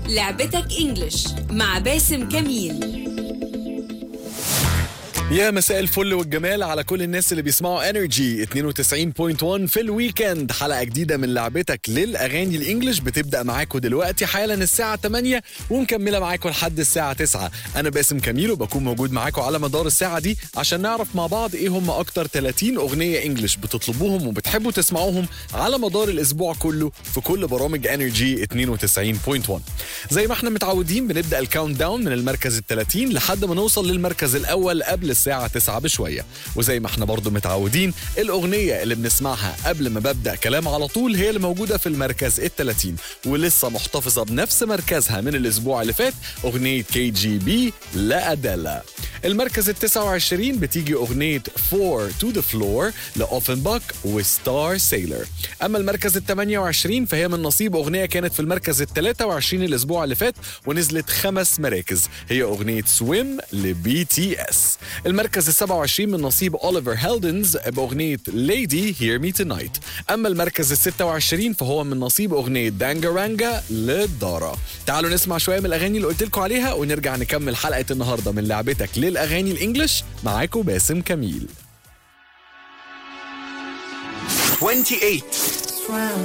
لعبتك انجلش مع باسم كميل يا مساء الفل والجمال على كل الناس اللي بيسمعوا انرجي 92.1 في الويكند حلقه جديده من لعبتك للاغاني الانجليش بتبدا معاكم دلوقتي حالا الساعه 8 ومكمله معاكم لحد الساعه 9 انا باسم كميل وبكون موجود معاكم على مدار الساعه دي عشان نعرف مع بعض ايه هم اكتر 30 اغنيه انجليش بتطلبوهم وبتحبوا تسمعوهم على مدار الاسبوع كله في كل برامج انرجي 92.1 زي ما احنا متعودين بنبدا الكاونت داون من المركز ال 30 لحد ما نوصل للمركز الاول قبل الساعة 9 بشوية وزي ما احنا برضو متعودين الأغنية اللي بنسمعها قبل ما ببدأ كلام على طول هي اللي موجودة في المركز ال 30 ولسه محتفظة بنفس مركزها من الأسبوع اللي فات أغنية كي جي بي لأديلا المركز ال 29 بتيجي أغنية فور تو ذا فلور لأوفنباك وستار سيلر أما المركز ال 28 فهي من نصيب أغنية كانت في المركز ال 23 الأسبوع اللي فات ونزلت خمس مراكز هي أغنية سويم لبي تي اس المركز ال 27 من نصيب أوليفر هيلدنز بأغنية ليدي هير مي تونايت أما المركز ال 26 فهو من نصيب أغنية دانجرانجا للدارا تعالوا نسمع شوية من الأغاني اللي قلت لكم عليها ونرجع نكمل حلقة النهاردة من لعبتك للأغاني الإنجليش معاكم باسم كميل 28. Round